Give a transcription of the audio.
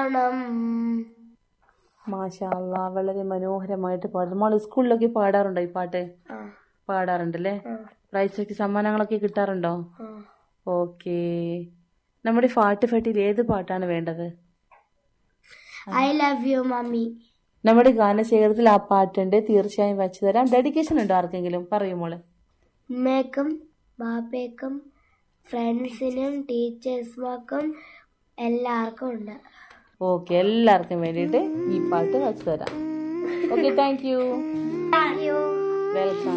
ഓണം മാഷാ അല്ലാ വളരെ മനോഹരമായിട്ട് പാടും മോള് സ്കൂളിലൊക്കെ പാടാറുണ്ടോ ഈ പാട്ട് ആ പാടാറുണ്ടല്ലേ ആ പ്രൈസൊക്കെ സമ്മാനങ്ങളൊക്കെ കിട്ടാറുണ്ടോ ആ ഓക്കേ നമ്മുടെ പാട്ട് ഫെട്ടിയിൽ ഏത് പാട്ടാണ് വേണ്ടത് ഐ ലവ് യു മമ്മി നമ്മുടെ ഗാനശേഖരത്തിൽ ആ പാട്ടുണ്ട് തീർച്ചയായും വെച്ചു തരാം ഡെഡിക്കേഷൻ ഉണ്ടോ ആർക്കെങ്കിലും പറയൂ മോള് ഉമ്മയ്ക്കും ബാപ്പയ്ക്കും ഫ്രണ്ട്സിനും ടീച്ചേഴ്സ്മാർക്കും എല്ലാവർക്കും ഉണ്ട് ഓക്കെ എല്ലാവർക്കും വേണ്ടിയിട്ട് ഈ പാട്ട് വെച്ചു തരാം okay thank you thank you welcome